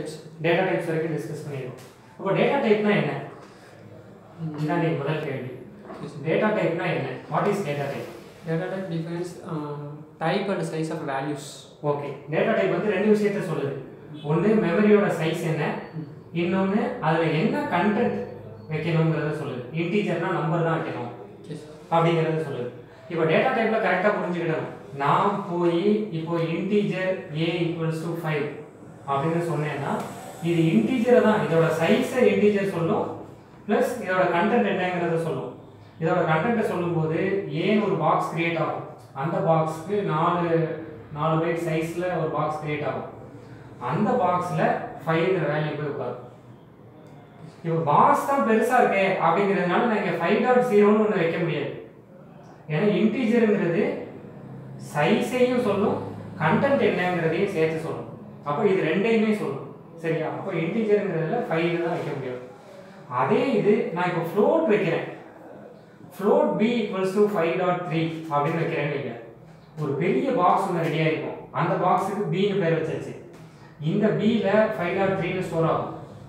Types data types வரைக்கும் discuss பண்ணியிருக்கோம் அப்போ டேட்டா டைப்னா என்ன இதுதான் நீ முதல் கேள்வி டேட்டா டைப்னா என்ன what is data type data type defines type and size of values okay data type வந்து ரெண்டு விஷயத்த சொல்லுது ஒன்று மெமரியோட சைஸ் என்ன இன்னொன்று அதில் என்ன கண்டென்ட் வைக்கணுங்கிறத சொல்லுது இன்டீஜர்னா நம்பர் தான் வைக்கணும் அப்படிங்கிறத சொல்லுது இப்போ டேட்டா டைப்பில் கரெக்டாக புரிஞ்சுக்கிடணும் நான் போய் இப்போ integer a equals to five அப்படின்னு சொன்னேன்னா இது இன்டீஜரை தான் இதோட சைஸை இன்டீஜர் சொல்லும் ப்ளஸ் இதோட கண்டென்ட் என்னங்கிறத சொல்லும் இதோட கண்டென்ட்டை சொல்லும்போது ஏன்னு ஒரு பாக்ஸ் கிரியேட் ஆகும் அந்த பாக்ஸ்க்கு நாலு நாலு பைட் சைஸில் ஒரு பாக்ஸ் கிரியேட் ஆகும் அந்த பாக்ஸில் ஃபைவ்ங்கிற வேல்யூ போய் உட்காரும் இப்போ பாக்ஸ் தான் பெருசா இருக்கே அப்படிங்கிறதுனால நான் இங்க ஃபைவ் டாட் ஜீரோன்னு ஒன்று வைக்க முடியாது ஏன்னா இன்டீஜருங்கிறது சைஸையும் சொல்லும் கண்டென்ட் என்னங்கிறதையும் சேர்த்து சொல்லும் அப்போ இது ரெண்டையுமே சொல்லும் சரியா அப்போ இன்டீஜருங்கிறதுல ஃபைவ் தான் வைக்க முடியும் அதே இது நான் இப்போ ஃப்ளோட் வைக்கிறேன் float b equals to five dot three அப்படின்னு வைக்கிறேன்னு வைங்க ஒரு பெரிய பாக்ஸ் ஒன்று ரெடியாக இருக்கும் அந்த பாக்ஸுக்கு பின்னு பேர் வச்சாச்சு இந்த பியில் ஃபைவ் டாட் த்ரீன்னு ஸ்டோர் ஆகும்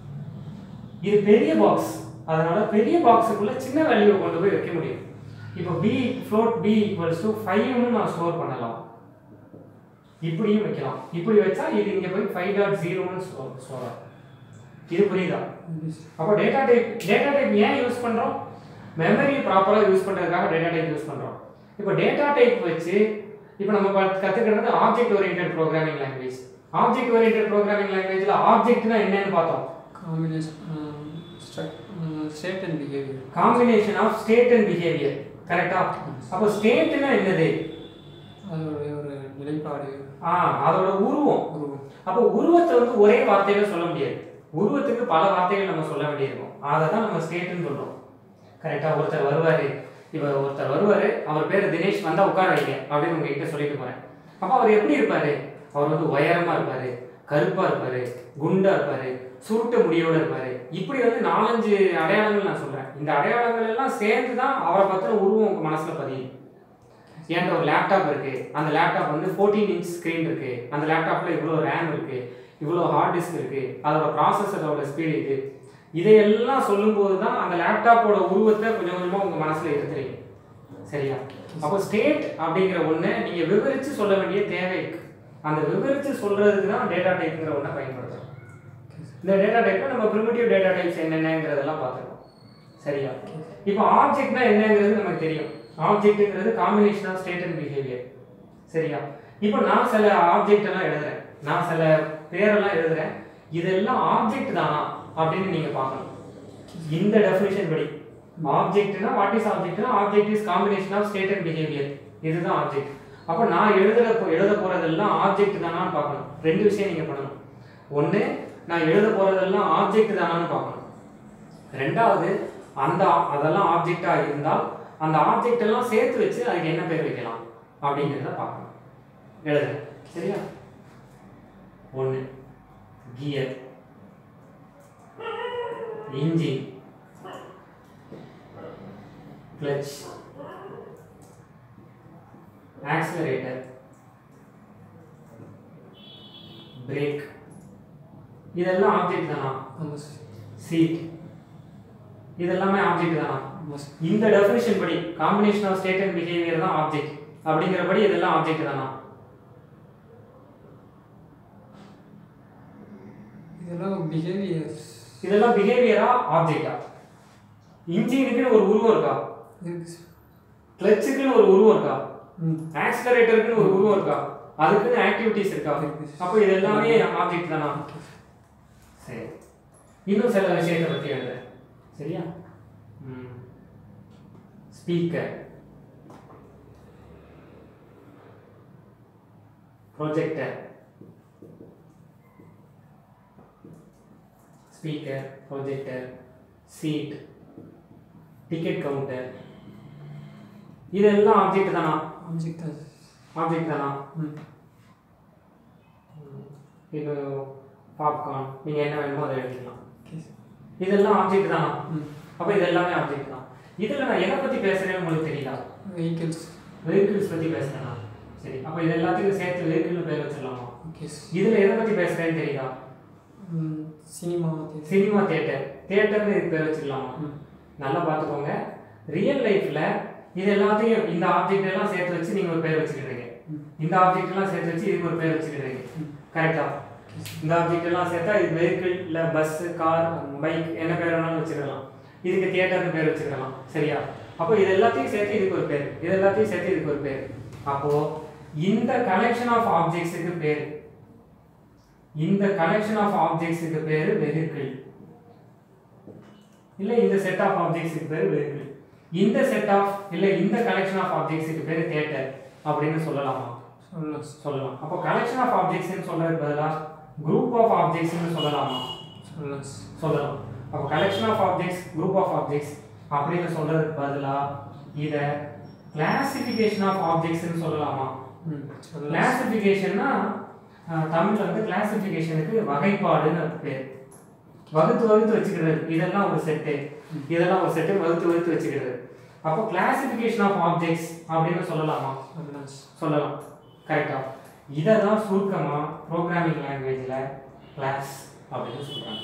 இது பெரிய பாக்ஸ் அதனால பெரிய பாக்ஸுக்குள்ள சின்ன வேல்யூவை கொண்டு போய் வைக்க முடியும் இப்போ b float b equals to ஃபைவ்னு நான் ஸ்டோர் பண்ணலாம் இப்படியும் வைக்கலாம் இப்படி வச்சா இது இங்கே போய் ஃபைவ் டாட் ஜீரோன்னு ஸ்டோர் ஸ்டோர் ஆகும் இது புரியுதா அப்போ டேட்டா டைப் டேட்டா டைப் ஏன் யூஸ் பண்ணுறோம் மெமரி ப்ராப்பராக யூஸ் பண்ணுறதுக்காக டேட்டா டைப் யூஸ் பண்ணுறோம் இப்போ டேட்டா டைப் வச்சு இப்போ நம்ம ப- கத்துக்கிறது object oriented programming language object oriented programming லாங்குவேஜில் ஆப்ஜெக்ட்னா என்னன்னு பார்த்தோம் combination state and behaviour combination of state and behaviour கரெக்டா அப்போ ஸ்டேட்னா என்னது அதோடைய ஒரு நிலைப்பாடு ஆ அதோட உருவம் உருவம் அப்போ உருவத்தை வந்து ஒரே வார்த்தையில சொல்ல முடியாது உருவத்துக்கு பல வார்த்தைகள் நம்ம சொல்ல வேண்டியிருக்கும் அதை தான் நம்ம ஸ்டேட்னு சொல்றோம் கரெக்டா ஒருத்தர் வருவாரு இப்போ ஒருத்தர் வருவாரு அவர் பேர் தினேஷ் வந்தா உட்கார வைங்க அப்படின்னு உங்ககிட்ட சொல்லிட்டு போறேன் அப்போ அவர் எப்படி இருப்பாரு அவர் வந்து உயரமா இருப்பாரு கருப்பா இருப்பாரு குண்டா இருப்பாரு சுருட்ட முடியோட இருப்பாரு இப்படி வந்து நாலஞ்சு அடையாளங்கள் நான் சொல்றேன் இந்த அடையாளங்கள் எல்லாம் சேர்ந்து தான் அவரை பத்தின உருவம் உங்க மனசுல பதியும் என்கிட்ட ஒரு லேப்டாப் இருக்கு அந்த லேப்டாப் வந்து 14 இன்ச் ஸ்க்ரீன் இருக்கு அந்த லேப்டாப்ல இவ்வளோ ரேம் இருக்கு இவ்வளோ ஹார்ட் டிஸ்க் இருக்கு அதோட ப்ராசஸரோட ஸ்பீடு இது இதையெல்லாம் சொல்லும்போது தான் அந்த லேப்டாப்போட உருவத்தை கொஞ்சம் கொஞ்சமாக உங்க மனசுல எடுத்துறீங்க சரியா அப்போ ஸ்டேட் அப்படிங்கிற ஒண்ணை நீங்க விவரிச்சு சொல்ல வேண்டிய தேவை இருக்கு அந்த விவரிச்சு சொல்றதுக்கு தான் டேட்டா டைப்ங்கிற ஒன்றை பயன்படுத்துறோம் இந்த டேட்டா டைப்ல நம்ம ப்ரிமிட்டிவ் டேட்டா டைப்ஸ் என்னென்னங்கிறதெல்லாம் பார்த்துருக்கோம் சரியா இப்போ ஆப்ஜெக்ட்னா என்னங்கிறது நமக்கு தெரியும் ஆப்ஜெக்ட்ங்கிறது combination of state and behaviour சரியா இப்போ நான் சில ஆப்ஜெக்ட் எல்லாம் எழுதுறேன் நான் சில பேரெல்லாம் எழுதுறேன் இதெல்லாம் ஆப்ஜெக்ட் தானா அப்படின்னு நீங்க பார்க்கணும் இந்த டெஃபினிஷன் படி ஆப்ஜெக்ட்னா வாட் இஸ் ஆப்ஜெக்ட்னா object is combination of state and behaviour இதுதான் ஆப்ஜெக்ட் அப்போ நான் எழுதுற போ- எழுத போறதெல்லாம் ஆப்ஜெக்ட் தானான்னு பார்க்கணும் ரெண்டு விஷயம் நீங்க பண்ணணும் ஒண்ணு நான் எழுத போறதெல்லாம் ஆப்ஜெக்ட் தானான்னு பார்க்கணும் ரெண்டாவது அந்த ஆ- அதெல்லாம் ஆப்ஜெக்டா இருந்தால் அந்த ஆப்ஜெக்ட் எல்லாம் சேர்த்து வச்சு அதுக்கு என்ன பேர் வைக்கலாம் அப்படிங்கிறத பார்க்கணும் எழுதுறேன் சரியா ஒன்று gear engine clutch accelerator brake இதெல்லாம் ஆப்ஜெக்ட் தானா ஆமாம் சார் சீட் இதெல்லாமே ஆப்ஜெக்ட் தானா ஆமாம் சார் இந்த டெஃபினிஷன் படி combination of state and behaviour தான் ஆப்ஜெக்ட் அப்படிங்கிறபடி இதெல்லாம் ஆப்ஜெக்ட் தானா இதெல்லாம் பிஹேவியர்ஸ் இதெல்லாம் பிஹேவியரா ஆப்ஜெக்டா இன்ஜினுக்குன்னு ஒரு உருவம் இருக்கா இருக்கு சார் கிளச்சுக்குன்னு ஒரு உருவம் இருக்கா ம் ஆக்சிலரேட்டருக்குன்னு ஒரு உருவம் இருக்கா அதுக்குன்னு ஆக்டிவிட்டிஸ் இருக்கா இருக்கு. அப்போ இது எல்லாமே ஆப்ஜெக்ட் தானா சரி இன்னும் சில விஷயத்தை பத்தி எழுதுறேன் சரியா speaker projector speaker projector seat ticket counter இதெல்லாம் ஆப்ஜெக்ட் தானா ஆப்ஜெக்ட் தான் ஆப்ஜெக்ட் தானா ம் இது பாப்கார்ன் நீங்கள் என்ன வேணுமோ அதை எழுதிக்கலாம் ஓகே சார் இதெல்லாம் ஆப்ஜெக்ட் தானா ம் அப்போ இது எல்லாமே ஆப்ஜெக்ட் தான் இதில் நான் எதை பற்றி பேசுகிறேன்னு உங்களுக்கு தெரியல வெஹிக்கிள்ஸ் வெஹிக்கிள்ஸ் பற்றி பேசுகிறேன்னா சரி அப்போ இது எல்லாத்துக்கும் சேர்த்து வெஹிக்கிள்னு பேர் வச்சிடலாமா ஓகே சார் இதில் எதை பற்றி பேசுகிறேன்னு தெரியுதா சினிமா சினிமா தியேட்டர் தியேட்டர்னு இதுக்கு பேர் வச்சுக்கலாமா ம். நல்லா பார்த்துக்கோங்க ரியல் லைஃப்ல இது எல்லாத்தையும் இந்த ஆப்ஜெக்ட் எல்லாம் சேர்த்து வச்சு நீங்க ஒரு பேர் வச்சுக்கிடுறீங்க ம். இந்த ஆப்ஜெக்ட் எல்லாம் சேர்த்து வச்சு இதுக்கு ஒரு பேர் வச்சுக்கிடுறீங்க கரெக்டா இந்த ஆப்ஜெக்ட் எல்லாம் சேர்த்தா இது வெஹிக்கிள் இல்ல பஸ் கார் பைக் என்ன பேர் வேணாலும் வச்சுக்கலாம் இதுக்கு தியேட்டர்னு பேர் வச்சுக்கலாம் சரியா அப்போ இது எல்லாத்தையும் சேர்த்து இதுக்கு ஒரு பேர் இது எல்லாத்தையும் சேர்த்து இதுக்கு ஒரு பேர் அப்போ இந்த கலெக்ஷன் ஆஃப் ஆப்ஜெக்ட்ஸுக்கு பேர் இந்த கலெக்ஷன் ஆஃப் ஆப்ஜெக்ட்ஸுக்கு பேர் வெஹிக்கிள் இல்ல இந்த செட் ஆஃப் ஆப்ஜெக்ட்ஸுக்கு பேர் வெஹிக்கிள் இந்த செட் ஆஃப் இல்ல இந்த கலெக்ஷன் ஆஃப் ஆப்ஜெக்ட்ஸுக்கு பேர் தியேட்டர் அப்படின்னு சொல்லலாமா சொல்லலாம் சொல்லலாம் அப்போ கலெக்ஷன் ஆஃப் ஆப்ஜெக்ட்ஸ்னு சொல்றதுக்கு பதிலா குரூப் ஆஃப் ஆப்ஜெக்ட்ஸ்னு சொல்லலாமா சொல்லலாம் சொல்லலாம் அப்போ collection of objects group of objects அப்படின்னு சொல்றதுக்கு பதிலா இத கிளாசிஃபிகேஷன் ஆஃப் ஆப்ஜெக்ட்ஸ்னு சொல்லலாமா ம் சொல்லலாம் கிளாசிஃபிகேஷன்னா தமிழ்ல வந்து கிளாசிஃபிகேஷனுக்கு வகைப்பாடுன்னு பேர் வகுத்து வகுத்து வச்சுக்கிறது இதெல்லாம் ஒரு செட்டு இதெல்லாம் ஒரு செட்டு வகுத்து வகுத்து வச்சுக்கிறது அப்போ கிளாசிஃபிகேஷன் ஆஃப் ஆப்ஜெக்ட்ஸ் அப்படின்னு சொல்லலாமா சொல்லலாம் சொல்லலாம் கரெக்டா இதை தான் சுருக்கமா ப்ரோக்ராமிங் லாங்குவேஜ்ல கிளாஸ் அப்படின்னு சொல்றாங்க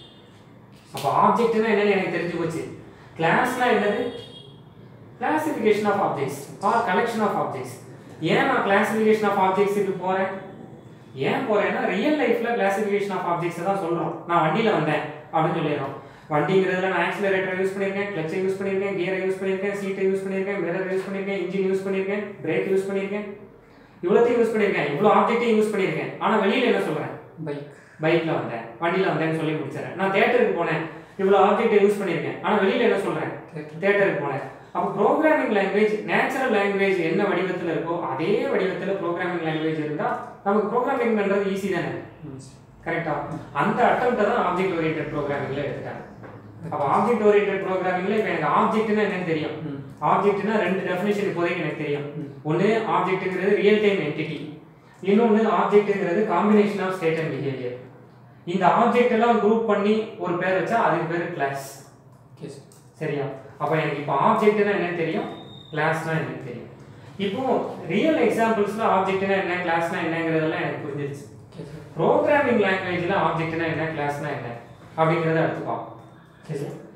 அப்போ ஆப்ஜெக்ட்னா என்னன்னு எனக்கு தெரிஞ்சு போச்சு கிளாஸ்னா என்னது classification of objects or collection of objects ஏன் நான் கிளாசிஃபிகேஷன் ஆஃப் ஆப்ஜெக்ட்ஸுக்கு போறேன் ஏன் போறேன்னா ரியல் லைஃப்ல கிளாசிஃபிகேஷன் ஆஃப் ஆப்ஜெக்ட்ஸ் தான் சொல்றோம் நான் வண்டியில வந்தேன் அப்படின்னு சொல்லிடுறோம் வண்டிங்கிறதுல நான் ஆக்சிலரேட்டர் யூஸ் பண்ணியிருக்கேன் கிளச்சை யூஸ் பண்ணியிருக்கேன் கியரை யூஸ் பண்ணியிருக்கேன் சீட்டை யூஸ் பண்ணியிருக்கேன் மிரர் யூஸ் பண்ணியிருக்கேன் இன்ஜின் யூஸ் பண்ணியிருக்கேன் பிரேக் யூஸ் பண்ணியிருக்கேன் இவ்வளோத்தையும் யூஸ் பண்ணியிருக்கேன் இவ்வளோ ஆப்ஜெக்டையும் யூஸ் பண்ணியிருக்கேன் ஆனால் வெளியில என்ன சொல்றேன் பைக் பைக்ல வந்தேன் வண்டியில வந்தேன்னு சொல்லி முடிச்சிடறேன் நான் தேட்டருக்கு போனேன் இவ்வளோ ஆப்ஜெக்டை யூஸ் பண்ணியிருக்கேன் ஆனால் வெளியில என்ன சொல்றேன் தேட்டர் தேட்டருக்கு போனேன் அப்போ ப்ரோக்ராமிங் லாங்குவேஜ் நேச்சுரல் லாங்குவேஜ் என்ன வடிவத்தில் இருக்கோ அதே வடிவத்தில் ப்ரோக்ராமிங் லாங்குவேஜ் இருந்தால் நமக்கு ப்ரோக்ராமிங் பண்ணுறது ஈஸி தானே ம் கரெக்டா அந்த அட்டம்ப்டை தான் ஆப்ஜெக்ட் ஓரியன்ட் ப்ரோக்ராமிங்ல எடுத்துட்டாங்க அப்போ ஆப்ஜெக்ட் ஓரியன்ட் ப்ரோக்ராமிங்ல இப்போ எனக்கு ஆப்ஜெக்ட்னா என்னன்னு தெரியும் ம் ஆப்ஜெக்ட்னா ரெண்டு டெஃபினேஷன் இப்போதைக்கு எனக்கு தெரியும் ம். ஒன்று ஆப்ஜெக்ட்ங்கிறது ரியல் டைம் என்டிட்டி இன்னொன்று ஆப்ஜெக்ட்ங்கிறது combination of state and behaviour இந்த ஆப்ஜெக்ட் எல்லாம் குரூப் பண்ணி ஒரு பேர் வச்சா அதுக்கு பேர் கிளாஸ் ஓகே சார் சரியா அப்போ எனக்கு இப்போ ஆப்ஜெக்ட்னா என்னன்னு தெரியும் கிளாஸ்னா என்னன்னு தெரியும் இப்போ ரியல் எக்ஸாம்பிள்ஸ்ல ஆப்ஜெக்ட்னா என்ன கிளாஸ்னா என்னங்கிறதெல்லாம் எனக்கு புரிஞ்சிருச்சு ஓகே சார் ப்ரோக்ராமிங் லாங்குவேஜ்ல ஆப்ஜெக்ட்னா என்ன கிளாஸ்னா என்ன அப்படிங்கறத அடுத்து பார்ப்போம் சரியா